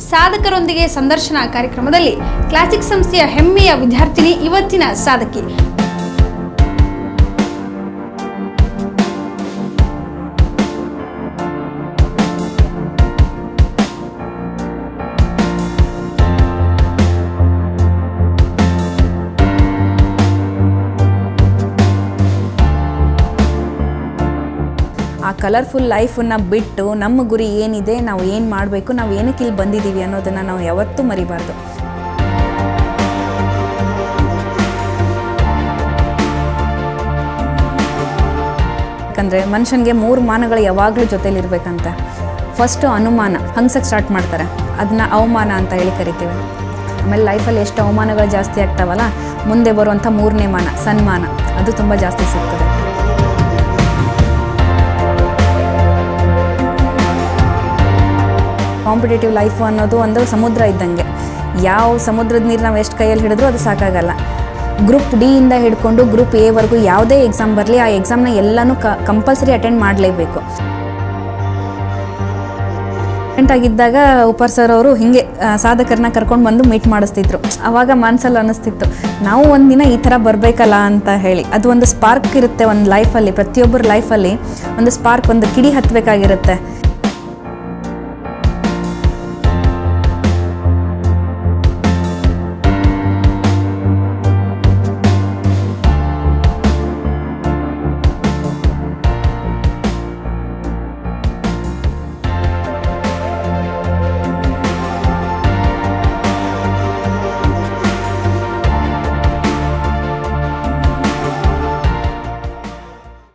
ಸಾಧಕರೊಂದಿಗೆ ಸಂದರ್ಶನ ಕಾರ್ಯಕ್ರಮದಲ್ಲಿ ಕ್ಲಾಸಿಕ್ ಸಂಸ್ಥೆಯ ಹೆಮ್ಮೆಯ ವಿದ್ಯಾರ್ಥಿನಿ ಇವತ್ತಿನ ಸಾಧಕಿ ಆ ಕಲರ್ಫುಲ್ ಲೈಫನ್ನು ಬಿಟ್ಟು ನಮ್ಮ ಗುರಿ ಏನಿದೆ ನಾವು ಏನು ಮಾಡಬೇಕು ನಾವು ಏನಕ್ಕೆ ಇಲ್ಲಿ ಬಂದಿದ್ದೀವಿ ಅನ್ನೋದನ್ನು ನಾವು ಯಾವತ್ತೂ ಮರಿಬಾರ್ದು ಯಾಕಂದರೆ ಮನುಷ್ಯನಿಗೆ ಮೂರು ಮಾನಗಳು ಯಾವಾಗಲೂ ಜೊತೆಲಿರ್ಬೇಕಂತೆ ಫಸ್ಟು ಅನುಮಾನ ಹಂಗ್ಸಕ್ಕೆ ಸ್ಟಾರ್ಟ್ ಮಾಡ್ತಾರೆ ಅದನ್ನ ಅವಮಾನ ಅಂತ ಹೇಳಿ ಕರಿತೀವಿ ಆಮೇಲೆ ಲೈಫಲ್ಲಿ ಎಷ್ಟು ಅವಮಾನಗಳು ಜಾಸ್ತಿ ಆಗ್ತಾವಲ್ಲ ಮುಂದೆ ಬರುವಂಥ ಮೂರನೇ ಮಾನ ಸನ್ಮಾನ ಅದು ತುಂಬ ಜಾಸ್ತಿ ಸಿಗ್ತದೆ ಕಾಂಪಿಟೇಟಿವ್ ಲೈಫು ಅನ್ನೋದು ಒಂದು ಸಮುದ್ರ ಇದ್ದಂಗೆ ಯಾವ ಸಮುದ್ರದ ನೀರು ನಾವು ಎಷ್ಟು ಕೈಯಲ್ಲಿ ಹಿಡಿದ್ರೂ ಅದು ಸಾಕಾಗಲ್ಲ ಗ್ರೂಪ್ ಡಿಯಿಂದ ಹಿಡ್ಕೊಂಡು ಗ್ರೂಪ್ ಎವರೆಗೂ ಯಾವುದೇ ಎಕ್ಸಾಮ್ ಬರಲಿ ಆ ಎಕ್ಸಾಮ್ನ ಎಲ್ಲನೂ ಕ ಕಂಪಲ್ಸರಿ ಅಟೆಂಡ್ ಮಾಡಲೇಬೇಕು ಸ್ಟೂಡೆಂಟ್ ಆಗಿದ್ದಾಗ ಉಪರ್ ಸರ್ ಅವರು ಹಿಂಗೆ ಆ, ಸಾಧಕರನ್ನ ಕರ್ಕೊಂಡು ಬಂದು ಮೀಟ್ ಮಾಡಿಸ್ತಿದ್ರು ಅವಾಗ ಮನಸ್ಸಲ್ಲಿ ಅನ್ನಿಸ್ತಿತ್ತು ನಾವು ಒಂದಿನ ಈ ಥರ ಬರಬೇಕಲ್ಲ ಅಂತ ಹೇಳಿ ಅದು ಒಂದು ಸ್ಪಾರ್ಕ್ ಇರುತ್ತೆ ಒಂದು ಲೈಫಲ್ಲಿ ಪ್ರತಿಯೊಬ್ಬರ ಲೈಫಲ್ಲಿ ಒಂದು ಸ್ಪಾರ್ಕ್ ಒಂದು ಕಿಡಿ ಹತ್ತಬೇಕಾಗಿರುತ್ತೆ